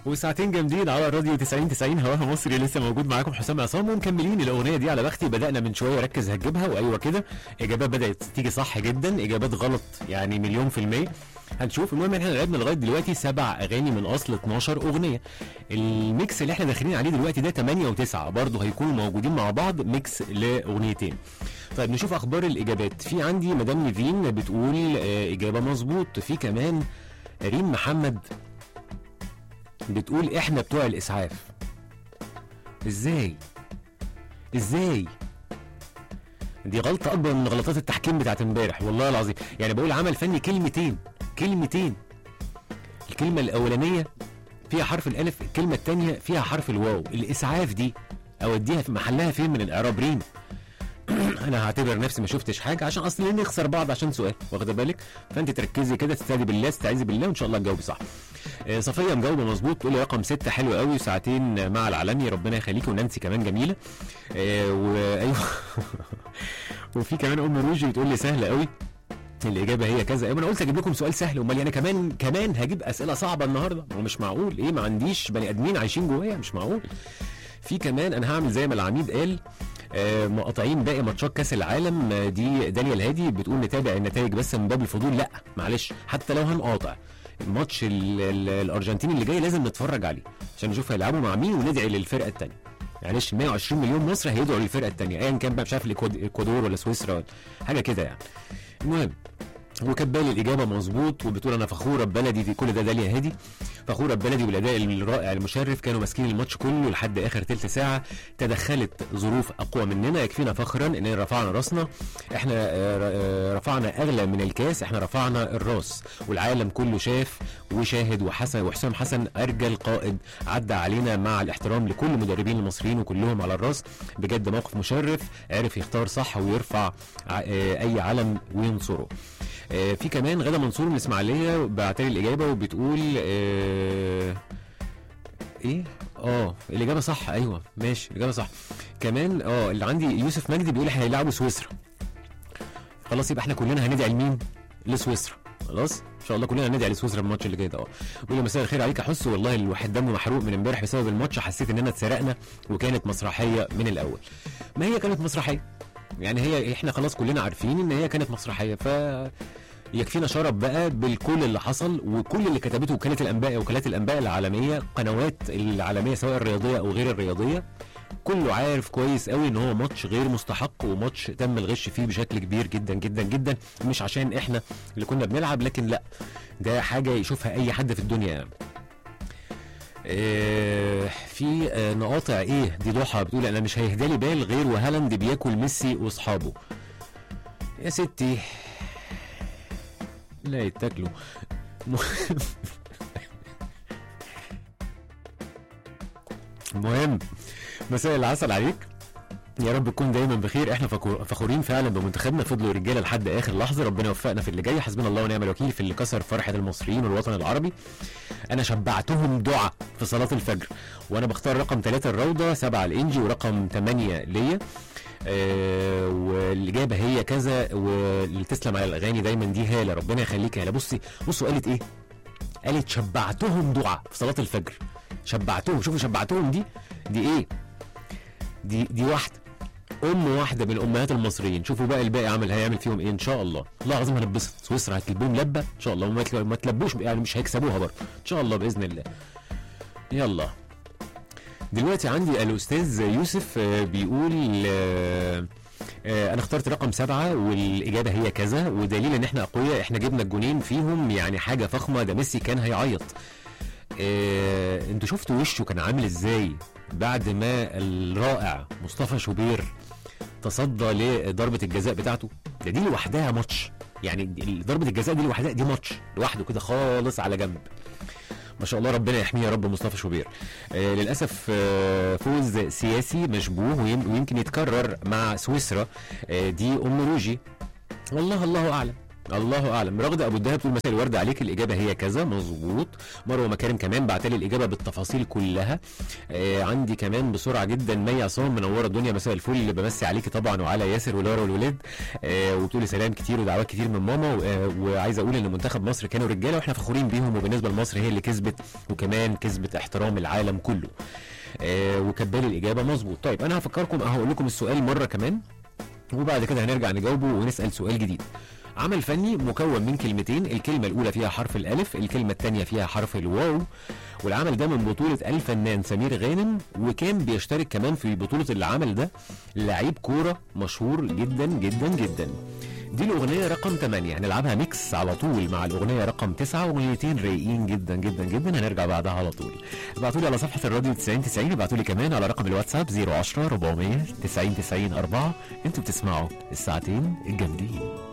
وساعتين جامدين على الراديو 90 90 هواها مصري لسه موجود معاكم حسام عصام ومكملين الاغنيه دي على بختي بدانا من شويه ركز هتجيبها وايوه كده اجابات بدات تيجي صح جدا اجابات غلط يعني مليون في الميه هنشوف المهم احنا لعبنا لغايه دلوقتي سبع اغاني من اصل 12 اغنيه الميكس اللي احنا داخلين عليه دلوقتي ده 8 و9 برضه هيكونوا موجودين مع بعض ميكس لاغنيتين طيب نشوف اخبار الاجابات في عندي مدام نيفين بتقول آه، اجابه مظبوط في كمان ريم محمد بتقول احنا بتوع الاسعاف ازاي ازاي دي غلطة أكبر من غلطات التحكيم بتاعت امبارح والله العظيم يعني بقول عمل فني كلمتين كلمتين الكلمة الأولانية فيها حرف الألف الكلمة الثانية فيها حرف الواو الإسعاف دي أوديها في محلها فين من الإعراب ريم انا هعتبر نفسي ما شفتش حاجه عشان اصل نخسر بعض عشان سؤال واخده بالك فانت تركزي كده تستهدي بالله تستعيذي بالله وان شاء الله تجاوبي صح آه، صفيه مجاوبه مظبوط تقول لي رقم ستة حلو قوي وساعتين مع العالمي ربنا يخليكي ونانسي كمان جميله آه، وايوه وفي كمان ام روجي بتقول لي سهله قوي الاجابه هي كذا ايوه انا قلت اجيب لكم سؤال سهل امال انا كمان كمان هجيب اسئله صعبه النهارده هو مش معقول ايه ما عنديش بني ادمين عايشين جوايا مش معقول في كمان انا هعمل زي ما العميد قال آه، مقاطعين باقي ماتشات كاس العالم آه، دي داليا الهادي بتقول نتابع النتائج بس من باب الفضول لا معلش حتى لو هنقاطع الماتش ال- ال- الارجنتيني اللي جاي لازم نتفرج عليه عشان نشوف هيلعبوا مع مين وندعي للفرقه الثانيه معلش 120 مليون مصري هيدعوا للفرقه الثانيه ايا كان بقى مش عارف الإكواد- الاكوادور ولا سويسرا ولا حاجه كده يعني المهم وكانت بالي الاجابه مظبوط وبتقول انا فخوره ببلدي في كل ده داليا هادي فخوره ببلدي والاداء الرائع المشرف كانوا ماسكين الماتش كله لحد اخر تلت ساعه تدخلت ظروف اقوى مننا يكفينا فخرا اننا رفعنا راسنا احنا آه، آه، رفعنا اغلى من الكاس احنا رفعنا الراس والعالم كله شاف وشاهد وحسن وحسام حسن ارجل قائد عدى علينا مع الاحترام لكل المدربين المصريين وكلهم على الراس بجد موقف مشرف عرف يختار صح ويرفع ع- آه، اي علم وينصره آه، في كمان غدا منصور من الاسماعيليه بعتلي الاجابه وبتقول آه، ايه اه الاجابه صح ايوه ماشي الاجابه صح كمان اه اللي عندي يوسف مجدي بيقول احنا هيلعبوا سويسرا خلاص يبقى احنا كلنا هندعي لمين لسويسرا خلاص ان شاء الله كلنا هندعي لسويسرا الماتش اللي جاي ده اه بيقول لي مساء الخير عليك يا حس والله الواحد دمه محروق من امبارح بسبب الماتش حسيت اننا اتسرقنا وكانت مسرحيه من الاول ما هي كانت مسرحيه يعني هي احنا خلاص كلنا عارفين ان هي كانت مسرحيه ف يكفينا شرف بقى بالكل اللي حصل وكل اللي كتبته وكاله الانباء وكالات الانباء العالميه قنوات العالميه سواء الرياضيه او غير الرياضيه كله عارف كويس قوي ان هو ماتش غير مستحق وماتش تم الغش فيه بشكل كبير جدا جدا جدا مش عشان احنا اللي كنا بنلعب لكن لا ده حاجه يشوفها اي حد في الدنيا يعني. آه، في آه، نقاطع ايه دي ضحى بتقول انا مش هيهدالي بال غير وهالاند بياكل ميسي واصحابه يا ستي لا يتاكلوا المهم مساء العسل عليك يا رب تكون دايما بخير احنا فخور- فخورين فعلا بمنتخبنا فضلوا رجاله لحد اخر لحظه ربنا يوفقنا في اللي جاي حسبنا الله ونعم الوكيل في اللي كسر فرحه المصريين والوطن العربي انا شبعتهم دعاء في صلاه الفجر وانا بختار رقم ثلاثة الروضه سبعة الانجي ورقم ثمانية ليا آه والاجابه هي كذا واللي تسلم على الاغاني دايما دي هاله ربنا يخليك يا هاله بصي بصوا قالت ايه قالت شبعتهم دعاء في صلاه الفجر شبعتهم شوفوا شبعتهم دي دي ايه دي دي واحده ام واحده من الامهات المصريين شوفوا بقى الباقي عمل هيعمل فيهم ايه ان شاء الله الله العظيم هنبسط سويسرا هتلبهم لبه ان شاء الله وما يتل- ما تلبوش يعني مش هيكسبوها برضه ان شاء الله باذن الله يلا دلوقتي عندي الاستاذ يوسف آه، بيقول آه، آه، انا اخترت رقم سبعة والاجابه هي كذا ودليل ان احنا اقوياء احنا جبنا الجونين فيهم يعني حاجه فخمه ده ميسي كان هيعيط آه، انتوا شفتوا وشه كان عامل ازاي بعد ما الرائع مصطفى شوبير تصدى لضربه الجزاء بتاعته ده دي لوحدها ماتش يعني دي- ضربه الجزاء دي لوحدها دي ماتش لوحده كده خالص على جنب ما شاء الله ربنا يحميه يا رب مصطفى شوبير آه للاسف آه فوز سياسي مشبوه ويم- ويمكن يتكرر مع سويسرا آه دي ام روجي والله الله اعلم الله اعلم رغده ابو الدهب تقول مساء الورد عليك الاجابه هي كذا مظبوط مروه مكارم كمان بعت لي الاجابه بالتفاصيل كلها آه عندي كمان بسرعه جدا مي عصام منوره الدنيا مساء الفل اللي بمسي عليكي طبعا وعلى ياسر ولارا والولاد آه وبتقولي سلام كتير ودعوات كتير من ماما و- آه وعايز اقول ان منتخب مصر كانوا رجاله واحنا فخورين بيهم وبالنسبه لمصر هي اللي كسبت وكمان كسبت احترام العالم كله آه وكاتبالي الاجابه مظبوط طيب انا هفكركم هقول لكم السؤال مره كمان وبعد كده هنرجع نجاوبه ونسال سؤال جديد عمل فني مكون من كلمتين الكلمة الأولى فيها حرف الألف الكلمة الثانية فيها حرف الواو والعمل ده من بطولة الفنان سمير غانم وكان بيشترك كمان في بطولة العمل ده لعيب كورة مشهور جدا جدا جدا دي الأغنية رقم 8 هنلعبها ميكس على طول مع الأغنية رقم 9 أغنيتين رايقين جدا جدا جدا هنرجع بعدها على طول ابعتوا لي على صفحة الراديو 90 90 ابعتوا لي كمان على رقم الواتساب 010 400 90 90 4 انتوا بتسمعوا الساعتين الجامدين